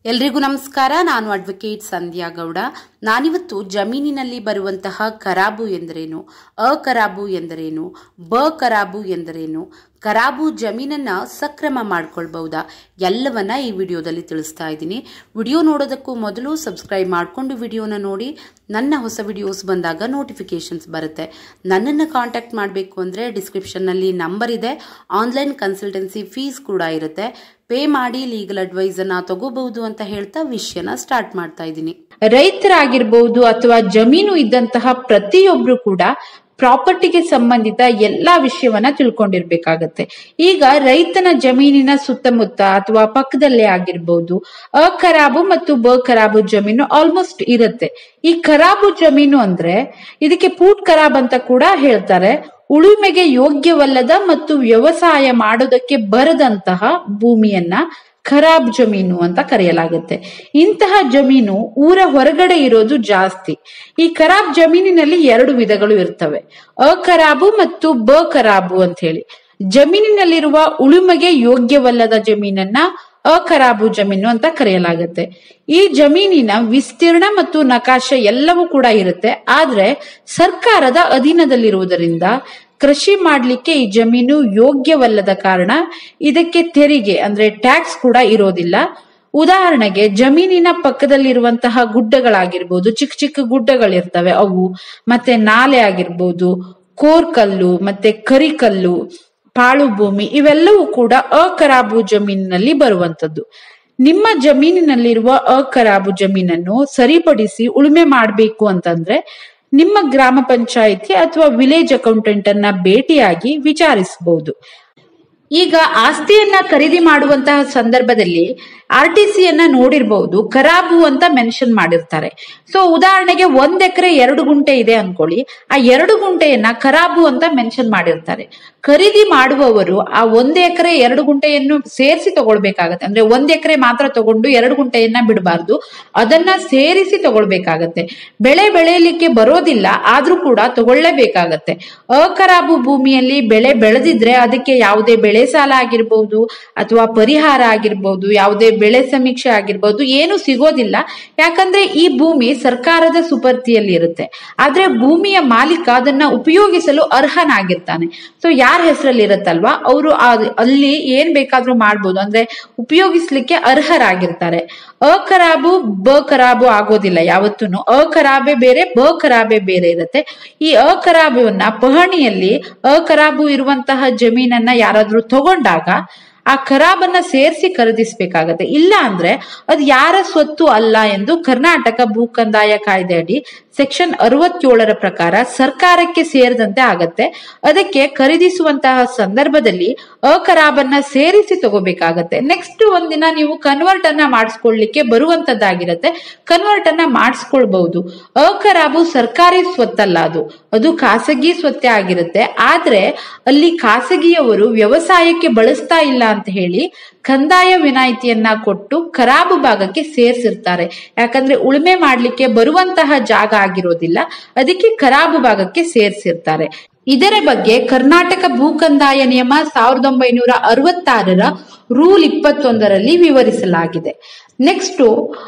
ಎಲ್ರಿಗೂ ನಮಸ್ಕಾರ ನಾನು ಅಡ್ವೊಕೇಟ್ ಸಂಧ್ಯಾ ಗೌಡ ನಾನಿವತ್ತು ಜಮೀನಿನಲ್ಲಿ ಬರುವಂತಹ ಖರಾಬು ಎಂದರೇನು ಅಖರಾಬು ಎಂದರೇನು ಬ ಖರಾಬು ಎಂದರೇನು ಖರಾಬು ಜಮೀನನ್ನ ಸಕ್ರಮ ಮಾಡ್ಕೊಳ್ಬಹುದಾ ಎಲ್ಲವನ್ನ ಈ ವಿಡಿಯೋದಲ್ಲಿ ತಿಳಿಸ್ತಾ ಇದ್ದೀನಿ ವಿಡಿಯೋ ನೋಡೋದಕ್ಕೂ ಮೊದಲು ಸಬ್ಸ್ಕ್ರೈಬ್ ಮಾಡಿಕೊಂಡು ವಿಡಿಯೋನ ನೋಡಿ ನನ್ನ ಹೊಸ ವಿಡಿಯೋಸ್ ಬಂದಾಗ ನೋಟಿಫಿಕೇಶನ್ಸ್ ಬರುತ್ತೆ ನನ್ನನ್ನು ಕಾಂಟ್ಯಾಕ್ಟ್ ಮಾಡಬೇಕು ಅಂದರೆ ಡಿಸ್ಕ್ರಿಪ್ಷನ್ನಲ್ಲಿ ನಂಬರ್ ಇದೆ ಆನ್ಲೈನ್ ಕನ್ಸಲ್ಟೆನ್ಸಿ ಫೀಸ್ ಕೂಡ ಇರುತ್ತೆ ಪೇ ಮಾಡಿ ಲೀಗಲ್ ಅಡ್ವೈಸ್ ಅನ್ನ ತಗೋಬಹುದು ಅಂತ ಹೇಳ್ತಾ ವಿಷಯನ ಸ್ಟಾರ್ಟ್ ಮಾಡ್ತಾ ಇದ್ದೀನಿ ರೈತರಾಗಿರ್ಬಹುದು ಅಥವಾ ಜಮೀನು ಇದ್ದಂತಹ ಪ್ರತಿಯೊಬ್ರು ಕೂಡ ಪ್ರಾಪರ್ಟಿಗೆ ಸಂಬಂಧಿತ ಎಲ್ಲಾ ವಿಷಯವನ್ನ ತಿಳ್ಕೊಂಡಿರ್ಬೇಕಾಗತ್ತೆ ಈಗ ರೈತನ ಜಮೀನಿನ ಸುತ್ತಮುತ್ತ ಅಥವಾ ಪಕ್ಕದಲ್ಲೇ ಆಗಿರ್ಬಹುದು ಅಖರಾಬು ಮತ್ತು ಬ ಖರಾಬು ಜಮೀನು ಆಲ್ಮೋಸ್ಟ್ ಇರುತ್ತೆ ಈ ಖರಾಬು ಜಮೀನು ಅಂದ್ರೆ ಇದಕ್ಕೆ ಪೂಟ್ ಖರಾಬ್ ಅಂತ ಕೂಡ ಹೇಳ್ತಾರೆ ಉಳುಮೆಗೆ ಯೋಗ್ಯವಲ್ಲದ ಮತ್ತು ವ್ಯವಸಾಯ ಮಾಡೋದಕ್ಕೆ ಬರದಂತಹ ಭೂಮಿಯನ್ನ ಖರಾಬ್ ಜಮೀನು ಅಂತ ಕರೆಯಲಾಗುತ್ತೆ ಇಂತಹ ಜಮೀನು ಊರ ಹೊರಗಡೆ ಇರೋದು ಜಾಸ್ತಿ ಈ ಖರಾಬ್ ಜಮೀನಿನಲ್ಲಿ ಎರಡು ವಿಧಗಳು ಇರ್ತವೆ ಅಖರಾಬು ಮತ್ತು ಬ ಖರಾಬು ಅಂತ ಹೇಳಿ ಜಮೀನಿನಲ್ಲಿರುವ ಉಳುಮೆಗೆ ಯೋಗ್ಯವಲ್ಲದ ಜಮೀನನ್ನ ಅಖರಾಬು ಜಮೀನು ಅಂತ ಕರೆಯಲಾಗುತ್ತೆ ಈ ಜಮೀನಿನ ವಿಸ್ತೀರ್ಣ ಮತ್ತು ನಕಾಶ ಎಲ್ಲವೂ ಕೂಡ ಇರುತ್ತೆ ಆದ್ರೆ ಸರ್ಕಾರದ ಅಧೀನದಲ್ಲಿರುವುದರಿಂದ ಕೃಷಿ ಮಾಡ್ಲಿಕ್ಕೆ ಈ ಜಮೀನು ಯೋಗ್ಯವಲ್ಲದ ಕಾರಣ ಇದಕ್ಕೆ ತೆರಿಗೆ ಅಂದ್ರೆ ಟ್ಯಾಕ್ಸ್ ಕೂಡ ಇರೋದಿಲ್ಲ ಉದಾಹರಣೆಗೆ ಜಮೀನಿನ ಪಕ್ಕದಲ್ಲಿರುವಂತಹ ಗುಡ್ಡಗಳಾಗಿರ್ಬೋದು ಚಿಕ್ಕ ಚಿಕ್ಕ ಗುಡ್ಡಗಳಿರ್ತವೆ ಅವು ಮತ್ತೆ ನಾಲೆ ಆಗಿರ್ಬೋದು ಕೋರ್ಕಲ್ಲು ಮತ್ತೆ ಕರಿಕಲ್ಲು ಪಾಳು ಭೂಮಿ ಇವೆಲ್ಲವೂ ಕೂಡ ಅಖರಾಬು ಜಮೀನಿನಲ್ಲಿ ಬರುವಂತದ್ದು ನಿಮ್ಮ ಜಮೀನಿನಲ್ಲಿರುವ ಅಖರಾಬು ಜಮೀನನ್ನು ಸರಿಪಡಿಸಿ ಉಳುಮೆ ಮಾಡಬೇಕು ಅಂತಂದ್ರೆ ನಿಮ್ಮ ಗ್ರಾಮ ಪಂಚಾಯಿತಿ ಅಥವಾ ವಿಲೇಜ್ ಅಕೌಂಟೆಂಟ್ ಅನ್ನ ಭೇಟಿಯಾಗಿ ವಿಚಾರಿಸಬಹುದು ಈಗ ಆಸ್ತಿಯನ್ನ ಖರೀದಿ ಮಾಡುವಂತಹ ಸಂದರ್ಭದಲ್ಲಿ ಆರ್ ಟಿ ಸಿ ಯನ್ನ ನೋಡಿರ್ಬಹುದು ಖರಾಬು ಅಂತ ಮೆನ್ಷನ್ ಮಾಡಿರ್ತಾರೆ ಸೊ ಉದಾಹರಣೆಗೆ ಒಂದ್ ಎಕರೆ ಎರಡು ಗುಂಟೆ ಇದೆ ಅನ್ಕೊಳ್ಳಿ ಆ ಎರಡು ಗುಂಟೆಯನ್ನ ಖರಾಬು ಅಂತ ಮೆನ್ಷನ್ ಮಾಡಿರ್ತಾರೆ ಖರೀದಿ ಮಾಡುವವರು ಆ ಒಂದ್ ಎಕರೆ ಎರಡು ಗುಂಟೆಯನ್ನು ಸೇರಿಸಿ ತಗೊಳ್ಬೇಕಾಗತ್ತೆ ಅಂದ್ರೆ ಒಂದ್ ಎಕರೆ ಮಾತ್ರ ತಗೊಂಡು ಎರಡು ಗುಂಟೆಯನ್ನ ಬಿಡಬಾರ್ದು ಅದನ್ನ ಸೇರಿಸಿ ತಗೊಳ್ಬೇಕಾಗತ್ತೆ ಬೆಳೆ ಬೆಳೆಯಲಿಕ್ಕೆ ಬರೋದಿಲ್ಲ ಆದ್ರೂ ಕೂಡ ತಗೊಳ್ಳೇಬೇಕಾಗತ್ತೆ ಅಖರಾಬು ಭೂಮಿಯಲ್ಲಿ ಬೆಳೆ ಬೆಳೆದಿದ್ರೆ ಅದಕ್ಕೆ ಯಾವುದೇ ಬೆಳೆ ಸಾಲ ಆಗಿರ್ಬಹುದು ಅಥವಾ ಪರಿಹಾರ ಆಗಿರ್ಬಹುದು ಯಾವುದೇ ಬೆಳೆ ಸಮೀಕ್ಷೆ ಆಗಿರ್ಬಹುದು ಏನು ಸಿಗೋದಿಲ್ಲ ಯಾಕಂದ್ರೆ ಈ ಭೂಮಿ ಸರ್ಕಾರದ ಸುಪರ್ತಿಯಲ್ಲಿ ಇರುತ್ತೆ ಆದ್ರೆ ಭೂಮಿಯ ಮಾಲೀಕ ಅದನ್ನ ಉಪಯೋಗಿಸಲು ಅರ್ಹನಾಗಿರ್ತಾನೆ ಸೊ ಯಾರ ಹೆಸರಲ್ಲಿ ಇರುತ್ತಲ್ವಾ ಅವರು ಅಲ್ಲಿ ಏನ್ ಬೇಕಾದ್ರೂ ಮಾಡ್ಬೋದು ಅಂದ್ರೆ ಉಪಯೋಗಿಸ್ಲಿಕ್ಕೆ ಅರ್ಹರಾಗಿರ್ತಾರೆ ಅಖರಾಬು ಬ ಖರಾಬು ಆಗೋದಿಲ್ಲ ಯಾವತ್ತೂ ಅಖರಾಬೆ ಬೇರೆ ಬ ಖರಾಬೆ ಬೇರೆ ಇರುತ್ತೆ ಈ ಅಖರಾಬುವನ್ನ ಪಹಣಿಯಲ್ಲಿ ಅಖರಾಬು ಇರುವಂತಹ ಜಮೀನನ್ನ ಯಾರಾದ್ರೂ ತಗೊಂಡಾಗ ಆ ಖರಾಬನ್ನ ಸೇರಿಸಿ ಖರೀದಿಸ್ಬೇಕಾಗತ್ತೆ ಇಲ್ಲ ಅಂದ್ರೆ ಅದು ಯಾರ ಸ್ವತ್ತು ಅಲ್ಲ ಎಂದು ಕರ್ನಾಟಕ ಭೂ ಕಂದಾಯ ಕಾಯ್ದೆ ಅಡಿ ಸೆಕ್ಷನ್ ಅರವತ್ತೇಳರ ಪ್ರಕಾರ ಸರ್ಕಾರಕ್ಕೆ ಸೇರಿದಂತೆ ಆಗತ್ತೆ ಅದಕ್ಕೆ ಖರೀದಿಸುವಂತಹ ಸಂದರ್ಭದಲ್ಲಿ ಅಖರಾಬನ್ನ ಸೇರಿಸಿ ತಗೋಬೇಕಾಗತ್ತೆ ನೆಕ್ಸ್ಟ್ ಒಂದಿನ ನೀವು ಕನ್ವರ್ಟ್ ಅನ್ನ ಮಾಡಿಸ್ಕೊಳ್ಳಿಕ್ಕೆ ಬರುವಂತದ್ದಾಗಿರತ್ತೆ ಕನ್ವರ್ಟ್ ಅನ್ನ ಮಾಡಿಸ್ಕೊಳ್ಬಹುದು ಅಖರಾಬು ಸರ್ಕಾರಿ ಸ್ವತ್ತಲ್ಲ ಅದು ಅದು ಖಾಸಗಿ ಸ್ವತ್ತೇ ಆಗಿರುತ್ತೆ ಆದ್ರೆ ಅಲ್ಲಿ ಖಾಸಗಿಯವರು ವ್ಯವಸಾಯಕ್ಕೆ ಬಳಸ್ತಾ ಇಲ್ಲ ಅಂತ ಹೇಳಿ ಕಂದಾಯ ವಿನಾಯಿತಿಯನ್ನ ಕೊಟ್ಟು ಖರಾಬು ಭಾಗಕ್ಕೆ ಸೇರ್ಸಿರ್ತಾರೆ ಯಾಕಂದ್ರೆ ಉಳುಮೆ ಮಾಡ್ಲಿಕ್ಕೆ ಬರುವಂತಹ ಜಾಗ ಆಗಿರೋದಿಲ್ಲ ಅದಕ್ಕೆ ಖರಾಬು ಭಾಗಕ್ಕೆ ಸೇರ್ಸಿರ್ತಾರೆ ಇದರ ಬಗ್ಗೆ ಕರ್ನಾಟಕ ಭೂ ಕಂದಾಯ ನಿಯಮ ಸಾವಿರದ ಒಂಬೈನೂರ ಅರವತ್ತಾರರ ರೂಲ್ ಇಪ್ಪತ್ತೊಂದರಲ್ಲಿ ವಿವರಿಸಲಾಗಿದೆ ನೆಕ್ಸ್ಟ್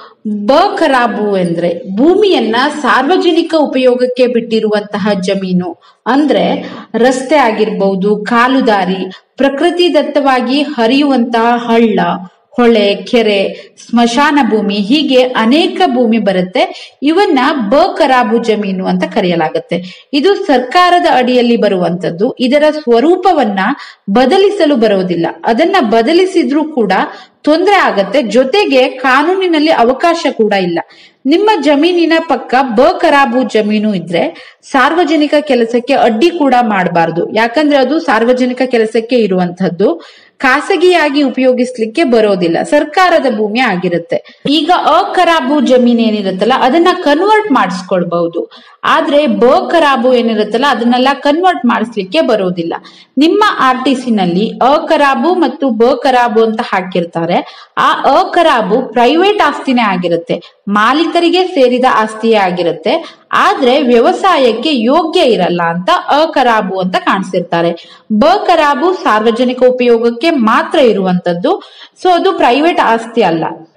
ಬ ಖರಾಬು ಎಂದ್ರೆ ಭೂಮಿಯನ್ನ ಸಾರ್ವಜನಿಕ ಉಪಯೋಗಕ್ಕೆ ಬಿಟ್ಟಿರುವಂತಹ ಜಮೀನು ಅಂದ್ರೆ ರಸ್ತೆ ಆಗಿರ್ಬಹುದು ಕಾಲುದಾರಿ ಪ್ರಕೃತಿ ದತ್ತವಾಗಿ ಹರಿಯುವಂತಹ ಹಳ್ಳ ಹೊಳೆ ಕೆರೆ ಸ್ಮಶಾನ ಭೂಮಿ ಹೀಗೆ ಅನೇಕ ಭೂಮಿ ಬರುತ್ತೆ ಇವನ್ನ ಬ ಖರಾಬು ಜಮೀನು ಅಂತ ಕರೆಯಲಾಗುತ್ತೆ ಇದು ಸರ್ಕಾರದ ಅಡಿಯಲ್ಲಿ ಬರುವಂತದ್ದು ಇದರ ಸ್ವರೂಪವನ್ನ ಬದಲಿಸಲು ಬರೋದಿಲ್ಲ ಅದನ್ನ ಬದಲಿಸಿದ್ರೂ ಕೂಡ ತೊಂದರೆ ಆಗತ್ತೆ ಜೊತೆಗೆ ಕಾನೂನಿನಲ್ಲಿ ಅವಕಾಶ ಕೂಡ ಇಲ್ಲ ನಿಮ್ಮ ಜಮೀನಿನ ಪಕ್ಕ ಬ ಖರಾಬು ಜಮೀನು ಇದ್ರೆ ಸಾರ್ವಜನಿಕ ಕೆಲಸಕ್ಕೆ ಅಡ್ಡಿ ಕೂಡ ಮಾಡಬಾರ್ದು ಯಾಕಂದ್ರೆ ಅದು ಸಾರ್ವಜನಿಕ ಕೆಲಸಕ್ಕೆ ಇರುವಂತದ್ದು ಖಾಸಗಿಯಾಗಿ ಉಪಯೋಗಿಸ್ಲಿಕ್ಕೆ ಬರೋದಿಲ್ಲ ಸರ್ಕಾರದ ಭೂಮಿ ಆಗಿರುತ್ತೆ ಈಗ ಅಖರಾಬು ಜಮೀನ್ ಏನಿರುತ್ತಲ್ಲ ಅದನ್ನ ಕನ್ವರ್ಟ್ ಮಾಡಿಸ್ಕೊಳ್ಬಹುದು ಆದ್ರೆ ಬ ಖರಾಬು ಏನಿರುತ್ತಲ್ಲ ಅದನ್ನೆಲ್ಲ ಕನ್ವರ್ಟ್ ಮಾಡಿಸ್ಲಿಕ್ಕೆ ಬರೋದಿಲ್ಲ ನಿಮ್ಮ ಆರ್ ಟಿ ಸಿ ನಲ್ಲಿ ಅಖರಾಬು ಮತ್ತು ಬ ಖರಾಬು ಅಂತ ಹಾಕಿರ್ತಾರೆ ಆ ಅಖರಾಬು ಪ್ರೈವೇಟ್ ಆಸ್ತಿನೇ ಆಗಿರುತ್ತೆ ಮಾಲೀಕರಿಗೆ ಸೇರಿದ ಆಸ್ತಿಯೇ ಆಗಿರುತ್ತೆ ಆದ್ರೆ ವ್ಯವಸಾಯಕ್ಕೆ ಯೋಗ್ಯ ಇರಲ್ಲ ಅಂತ ಅಖರಾಬು ಅಂತ ಕಾಣಿಸಿರ್ತಾರೆ ಬ ಖರಾಬು ಸಾರ್ವಜನಿಕ ಉಪಯೋಗಕ್ಕೆ ಮಾತ್ರ ಇರುವಂತದ್ದು ಸೊ ಅದು ಪ್ರೈವೇಟ್ ಆಸ್ತಿ ಅಲ್ಲ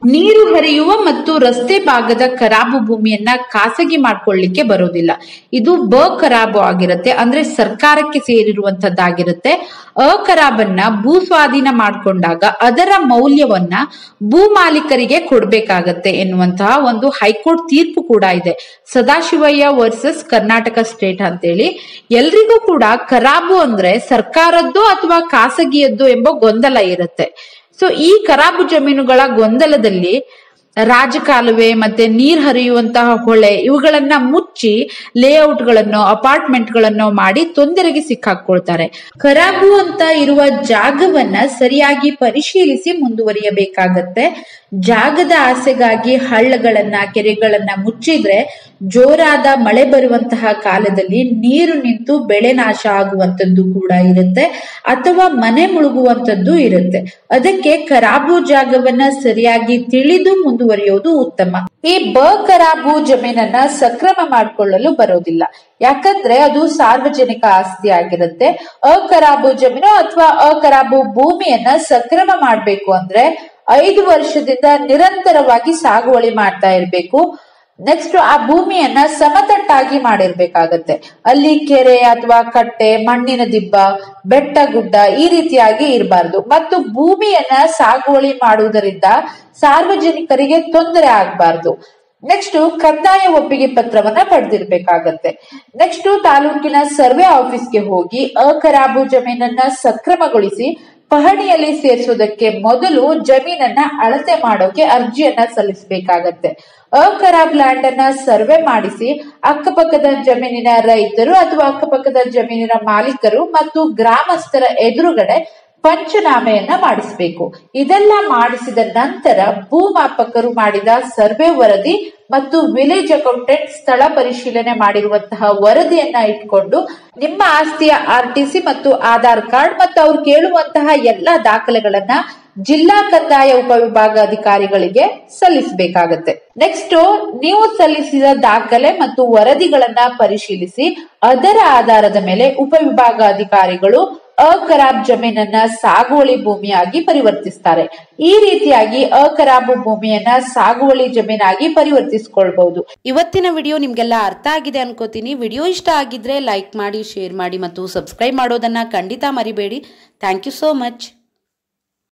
ನೀರು ಹರಿಯುವ ಮತ್ತು ರಸ್ತೆ ಭಾಗದ ಖರಾಬು ಭೂಮಿಯನ್ನ ಖಾಸಗಿ ಮಾಡ್ಕೊಳ್ಳಿಕ್ಕೆ ಬರೋದಿಲ್ಲ ಇದು ಬ ಖರಾಬು ಆಗಿರುತ್ತೆ ಅಂದ್ರೆ ಸರ್ಕಾರಕ್ಕೆ ಸೇರಿರುವಂತದ್ದಾಗಿರುತ್ತೆ ಅ ಖರಾಬನ್ನ ಭೂ ಸ್ವಾಧೀನ ಮಾಡ್ಕೊಂಡಾಗ ಅದರ ಮೌಲ್ಯವನ್ನ ಭೂ ಮಾಲೀಕರಿಗೆ ಕೊಡ್ಬೇಕಾಗತ್ತೆ ಎನ್ನುವಂತಹ ಒಂದು ಹೈಕೋರ್ಟ್ ತೀರ್ಪು ಕೂಡ ಇದೆ ಸದಾಶಿವಯ್ಯ ವರ್ಸಸ್ ಕರ್ನಾಟಕ ಸ್ಟೇಟ್ ಅಂತೇಳಿ ಎಲ್ರಿಗೂ ಕೂಡ ಖರಾಬು ಅಂದ್ರೆ ಸರ್ಕಾರದ್ದು ಅಥವಾ ಖಾಸಗಿಯದ್ದು ಎಂಬ ಗೊಂದಲ ಇರುತ್ತೆ ಸೊ ಈ ಖರಾಬು ಜಮೀನುಗಳ ಗೊಂದಲದಲ್ಲಿ ರಾಜಕಾಲುವೆ ಮತ್ತೆ ನೀರ್ ಹರಿಯುವಂತಹ ಹೊಳೆ ಇವುಗಳನ್ನ ಮುಚ್ಚಿ ಲೇಔಟ್ ಗಳನ್ನು ಅಪಾರ್ಟ್ಮೆಂಟ್ ಗಳನ್ನು ಮಾಡಿ ತೊಂದರೆಗೆ ಸಿಕ್ಕಾಕೊಳ್ತಾರೆ ಖರಾಬು ಅಂತ ಇರುವ ಜಾಗವನ್ನ ಸರಿಯಾಗಿ ಪರಿಶೀಲಿಸಿ ಮುಂದುವರಿಯಬೇಕಾಗತ್ತೆ ಜಾಗದ ಆಸೆಗಾಗಿ ಹಳ್ಳಗಳನ್ನ ಕೆರೆಗಳನ್ನ ಮುಚ್ಚಿದ್ರೆ ಜೋರಾದ ಮಳೆ ಬರುವಂತಹ ಕಾಲದಲ್ಲಿ ನೀರು ನಿಂತು ಬೆಳೆ ನಾಶ ಆಗುವಂತದ್ದು ಕೂಡ ಇರುತ್ತೆ ಅಥವಾ ಮನೆ ಮುಳುಗುವಂತದ್ದು ಇರುತ್ತೆ ಅದಕ್ಕೆ ಖರಾಬು ಜಾಗವನ್ನ ಸರಿಯಾಗಿ ತಿಳಿದು ಮುಂದುವರಿಯೋದು ಉತ್ತಮ ಈ ಬ ಖರಾಬು ಜಮೀನನ್ನ ಸಕ್ರಮ ಮಾಡಿಕೊಳ್ಳಲು ಬರೋದಿಲ್ಲ ಯಾಕಂದ್ರೆ ಅದು ಸಾರ್ವಜನಿಕ ಆಸ್ತಿ ಆಗಿರುತ್ತೆ ಅಖರಾಬು ಜಮೀನು ಅಥವಾ ಅಖರಾಬು ಭೂಮಿಯನ್ನ ಸಕ್ರಮ ಮಾಡ್ಬೇಕು ಅಂದ್ರೆ ಐದು ವರ್ಷದಿಂದ ನಿರಂತರವಾಗಿ ಸಾಗುವಳಿ ಮಾಡ್ತಾ ಇರ್ಬೇಕು ನೆಕ್ಸ್ಟ್ ಆ ಭೂಮಿಯನ್ನ ಸಮತಟ್ಟಾಗಿ ಮಾಡಿರ್ಬೇಕಾಗತ್ತೆ ಅಲ್ಲಿ ಕೆರೆ ಅಥವಾ ಕಟ್ಟೆ ಮಣ್ಣಿನ ದಿಬ್ಬ ಬೆಟ್ಟ ಗುಡ್ಡ ಈ ರೀತಿಯಾಗಿ ಇರಬಾರ್ದು ಮತ್ತು ಭೂಮಿಯನ್ನ ಸಾಗುವಳಿ ಮಾಡುವುದರಿಂದ ಸಾರ್ವಜನಿಕರಿಗೆ ತೊಂದರೆ ಆಗಬಾರ್ದು ನೆಕ್ಸ್ಟ್ ಕಂದಾಯ ಒಪ್ಪಿಗೆ ಪತ್ರವನ್ನ ಪಡೆದಿರ್ಬೇಕಾಗತ್ತೆ ನೆಕ್ಸ್ಟ್ ತಾಲೂಕಿನ ಸರ್ವೆ ಆಫೀಸ್ಗೆ ಹೋಗಿ ಅಖರಾಬು ಜಮೀನನ್ನ ಸಕ್ರಮಗೊಳಿಸಿ ಪಹಣಿಯಲ್ಲಿ ಸೇರಿಸೋದಕ್ಕೆ ಮೊದಲು ಜಮೀನನ್ನ ಅಳತೆ ಮಾಡೋಕೆ ಅರ್ಜಿಯನ್ನ ಸಲ್ಲಿಸಬೇಕಾಗತ್ತೆ ಅಖರಾಬ್ ಲ್ಯಾಂಡ್ ಅನ್ನ ಸರ್ವೆ ಮಾಡಿಸಿ ಅಕ್ಕಪಕ್ಕದ ಜಮೀನಿನ ರೈತರು ಅಥವಾ ಅಕ್ಕಪಕ್ಕದ ಜಮೀನಿನ ಮಾಲೀಕರು ಮತ್ತು ಗ್ರಾಮಸ್ಥರ ಎದುರುಗಡೆ ಪಂಚನಾಮೆಯನ್ನ ಮಾಡಿಸಬೇಕು ಇದೆಲ್ಲ ಮಾಡಿಸಿದ ನಂತರ ಭೂಮಾಪಕರು ಮಾಡಿದ ಸರ್ವೆ ವರದಿ ಮತ್ತು ವಿಲೇಜ್ ಅಕೌಂಟೆಂಟ್ ಸ್ಥಳ ಪರಿಶೀಲನೆ ಮಾಡಿರುವಂತಹ ವರದಿಯನ್ನ ಇಟ್ಕೊಂಡು ನಿಮ್ಮ ಆಸ್ತಿಯ ಆರ್ ಟಿ ಸಿ ಮತ್ತು ಆಧಾರ್ ಕಾರ್ಡ್ ಮತ್ತು ಅವ್ರು ಕೇಳುವಂತಹ ಎಲ್ಲಾ ದಾಖಲೆಗಳನ್ನ ಜಿಲ್ಲಾ ಕಂದಾಯ ಉಪವಿಭಾಗ ಅಧಿಕಾರಿಗಳಿಗೆ ಸಲ್ಲಿಸಬೇಕಾಗತ್ತೆ ನೆಕ್ಸ್ಟ್ ನೀವು ಸಲ್ಲಿಸಿದ ದಾಖಲೆ ಮತ್ತು ವರದಿಗಳನ್ನ ಪರಿಶೀಲಿಸಿ ಅದರ ಆಧಾರದ ಮೇಲೆ ಉಪವಿಭಾಗ ಅಧಿಕಾರಿಗಳು ಅಖರಾಬ್ ಜಮೀನನ್ನ ಸಾಗುವಳಿ ಭೂಮಿಯಾಗಿ ಪರಿವರ್ತಿಸ್ತಾರೆ ಈ ರೀತಿಯಾಗಿ ಅಖರಾಬು ಭೂಮಿಯನ್ನ ಸಾಗುವಳಿ ಜಮೀನಾಗಿ ಪರಿವರ್ತಿಸಿಕೊಳ್ಬಹುದು ಇವತ್ತಿನ ವಿಡಿಯೋ ನಿಮ್ಗೆಲ್ಲ ಅರ್ಥ ಆಗಿದೆ ಅನ್ಕೋತೀನಿ ವಿಡಿಯೋ ಇಷ್ಟ ಆಗಿದ್ರೆ ಲೈಕ್ ಮಾಡಿ ಶೇರ್ ಮಾಡಿ ಮತ್ತು ಸಬ್ಸ್ಕ್ರೈಬ್ ಮಾಡೋದನ್ನ ಖಂಡಿತ ಮರಿಬೇಡಿ ಥ್ಯಾಂಕ್ ಯು ಸೋ ಮಚ್